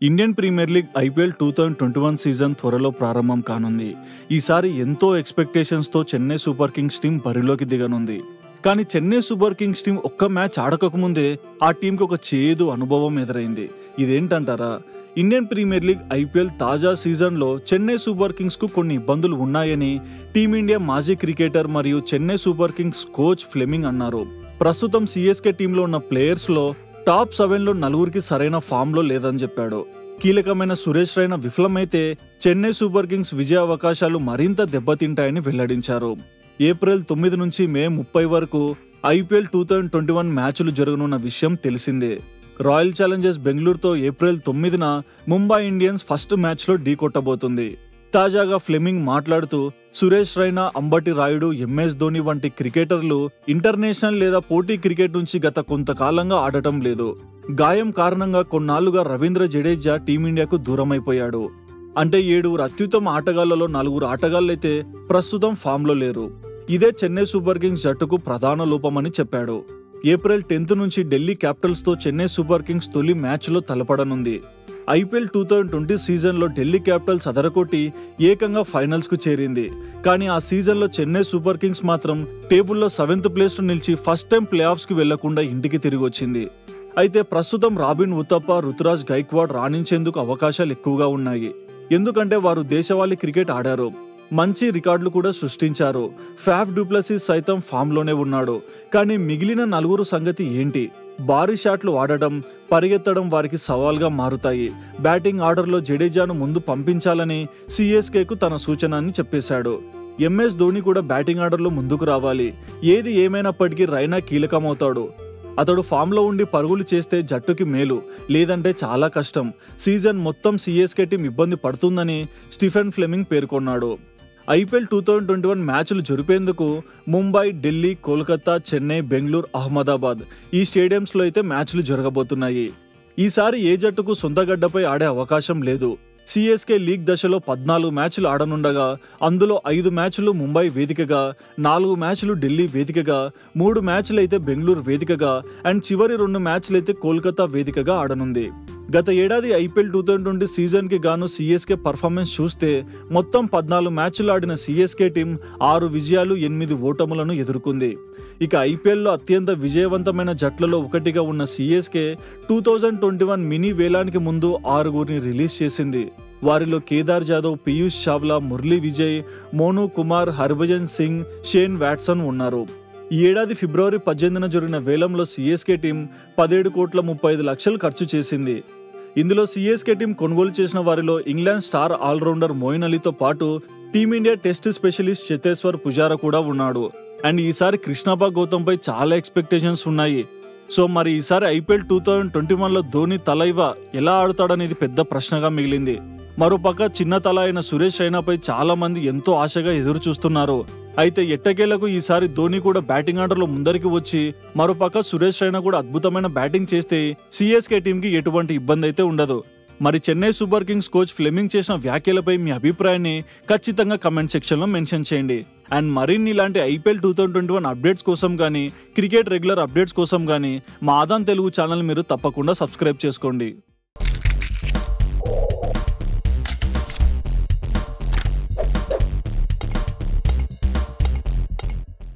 Indian Premier League IPL two thousand twenty one season త్వరలో ప్రారంభం కానుంది ఈసారి ఎంతో ఎక్స్పెక్టేషన్స్తో చెన్నై సూపర్ కింగ్స్ టీం బరిలోకి దిగనుంది కానీ చెన్నై సూపర్ కింగ్స్ టీం ఒక్క మ్యాచ్ ఆడకముందే ఆ టీంకి ఒక చేదు అనుభవం ఎదురైంది ఇదేంటంటారా ఇండియన్ ప్రీమియర్ లీగ్ ఐపీఎల్ తాజా సీజన్లో చెన్నై సూపర్ కింగ్స్కు కొన్ని ఇబ్బందులు ఉన్నాయని టీమిండియా మాజీ క్రికెటర్ మరియు Chennai Super Kings coach Fleming అన్నారు ప్రస్తుతం సిఎస్కే టీంలో ఉన్న ప్లేయర్స్లో టాప్ సెవెన్లో నలుగురికి సరైన ఫామ్లో లేదని చెప్పాడు కీలకమైన సురేష్ రైనా విఫలమైతే చెన్నై సూపర్ కింగ్స్ విజయ అవకాశాలు మరింత దెబ్బతింటాయని వెల్లడించారు ఏప్రిల్ తొమ్మిది నుంచి మే ముప్పై వరకు IPL two thousand twenty one మ్యాచ్లు జరగనున్న విషయం తెలిసిందే రాయల్ ఛాలెంజర్స్ బెంగళూరుతో ఏప్రిల్ తొమ్మిదిన ముంబై ఇండియన్స్ ఫస్ట్ మ్యాచ్లో ఢీకొట్టబోతుంది తాజాగా ఫ్లెమింగ్ మాట్లాడుతూ సురేష్ రైనా అంబటి రాయుడు ఎంఎస్ ధోని వంటి క్రికెటర్లు ఇంటర్నేషనల్ లేదా పోటీ క్రికెట్ నుంచి గత కొంతకాలంగా ఆడటం లేదు గాయం కారణంగా కొన్నాళ్లుగా రవీంద్ర జడేజా టీమిండియాకు దూరమైపోయాడు అంటే ఏడుగురు అత్యుత్తమ ఆటగాళ్లలో నలుగురు ఆటగాళ్లైతే ప్రస్తుతం ఫామ్లో లేరు ఇదే చెన్నై సూపర్ కింగ్స్ జట్టుకు ప్రధాన లోపమని చెప్పాడు ఏప్రిల్ టెన్త్ నుంచి ఢిల్లీ క్యాపిటల్స్తో చెన్నై సూపర్ కింగ్స్ తొలి మ్యాచ్లో తలపడనుంది ఐపీఎల్ టూ థౌజండ్ ట్వంటీ సీజన్లో ఢిల్లీ క్యాపిటల్స్ అదరకొట్టి ఏకంగా ఫైనల్స్కు చేరింది కానీ ఆ సీజన్లో చెన్నై సూపర్ కింగ్స్ మాత్రం టేబుల్లో సెవెంత్ ప్లేస్లో నిలిచి ఫస్ట్ టైం ప్లే ఆఫ్స్కి వెళ్లకుండా ఇంటికి తిరిగి వచ్చింది అయితే ప్రస్తుతం రాబిన్ ఉత్తప్ప రుతురాజ్ గైక్వాడ్ రాణించేందుకు అవకాశాలు ఎక్కువగా ఉన్నాయి ఎందుకంటే వారు దేశవాళీ క్రికెట్ ఆడారు మంచి రికార్డులు కూడా సృష్టించారు ఫ్యాఫ్ డూప్లసీస్ సైతం ఫామ్లోనే ఉన్నాడు కానీ మిగిలిన నలుగురు సంగతి ఏంటి భారీ షాట్లు ఆడటం పరిగెత్తడం వారికి సవాల్గా మారుతాయి బ్యాటింగ్ ఆర్డర్లో జడేజాను ముందు పంపించాలని సిఎస్కేకు తన సూచన అని చెప్పేశాడు ఎంఎస్ ధోని కూడా బ్యాటింగ్ ఆర్డర్లో ముందుకు రావాలి ఏది ఏమైనప్పటికీ రైనా కీలకమవుతాడు అతడు ఫామ్లో ఉండి పరుగులు చేస్తే జట్టుకి మేలు లేదంటే చాలా కష్టం సీజన్ మొత్తం సిఎస్కే టీం ఇబ్బంది పడుతుందని స్టీఫెన్ ఫ్లెమింగ్ పేర్కొన్నాడు IPL two thousand twenty one మ్యాచ్లు జరిపేందుకు ముంబై ఢిల్లీ కోల్కతా చెన్నై బెంగళూరు అహ్మదాబాద్ ఈ స్టేడియంస్లో అయితే మ్యాచ్లు జరగబోతున్నాయి ఈసారి ఏ జట్టుకు సొంత గడ్డపై ఆడే అవకాశం లేదు సిఎస్కే లీగ్ దశలో పద్నాలుగు మ్యాచ్లు ఆడనుండగా అందులో ఐదు మ్యాచ్లు ముంబై వేదికగా నాలుగు మ్యాచ్లు ఢిల్లీ వేదికగా మూడు మ్యాచ్లు అయితే బెంగళూరు వేదికగా అండ్ చివరి రెండు మ్యాచ్లు అయితే కోల్కతా వేదికగా ఆడనుంది గత ఏడాది ఐపీఎల్ టూ థౌజండ్ ట్వంటీ సీజన్కి గాను సిఎస్కే పర్ఫార్మెన్స్ చూస్తే మొత్తం పద్నాలుగు మ్యాచ్లు ఆడిన సిఎస్కే టీం ఆరు విజయాలు ఎనిమిది ఓటములను ఎదుర్కొంది ఇక ఐపీఎల్లో అత్యంత విజయవంతమైన జట్లలో ఒకటిగా ఉన్న CSK two thousand twenty one mini వేలానికి ముందు ఆరుగురిని రిలీజ్ చేసింది వారిలో కేదార్ జాదవ్ పీయూష్ చావ్లా మురళీ విజయ్ మోను కుమార్ హర్భజన్ సింగ్ షేన్ వాట్సన్ ఉన్నారు ఈ ఏడాది ఫిబ్రవరి పద్దెనిమిదిన జరిగిన వేలంలో సిఎస్కే టీం పదిహేడు కోట్ల ముప్పై ఐదు లక్షలు ఖర్చు చేసింది ఇందులో సిఎస్కే టీం కొనుగోలు చేసిన వారిలో ఇంగ్లాండ్ స్టార్ ఆల్రౌండర్ మోయిన్ అలీతో పాటు team India test specialist Cheteshwar Pujara కూడా ఉన్నాడు అండ్ ఈసారి కృష్ణాపా గౌతంపై చాలా ఎక్స్పెక్టేషన్స్ ఉన్నాయి సో మరి ఈసారి ఐపీఎల్ టూ థౌజండ్ ట్వంటీ వన్లో ధోని తలైవ ఎలా ఆడుతాడనేది పెద్ద ప్రశ్నగా మిగిలింది మరోపక్క చిన్న తల అయిన సురేష్ రైనాపై చాలా మంది ఎంతో ఆశగా ఎదురు చూస్తున్నారు అయితే ఎట్టకేలకు ఈసారి ధోని కూడా బ్యాటింగ్ ఆర్డర్లో ముందరికి వచ్చి మరోపక్క సురేష్ రైనా కూడా అద్భుతమైన బ్యాటింగ్ చేస్తే సిఎస్కే టీంకి ఎటువంటి ఇబ్బంది అయితే ఉండదు మరి Chennai Super Kings coach Fleming చేసిన వ్యాఖ్యలపై మీ అభిప్రాయాన్ని ఖచ్చితంగా కమెంట్ సెక్షన్లో మెన్షన్ చేయండి అండ్ మరిన్ని ఇలాంటి IPL two thousand twenty one updates కోసం కానీ క్రికెట్ రెగ్యులర్ అప్డేట్స్ కోసం కానీ మా ఆదాన్ తెలుగు ఛానల్ మీరు తప్పకుండా సబ్స్క్రైబ్ చేసుకోండి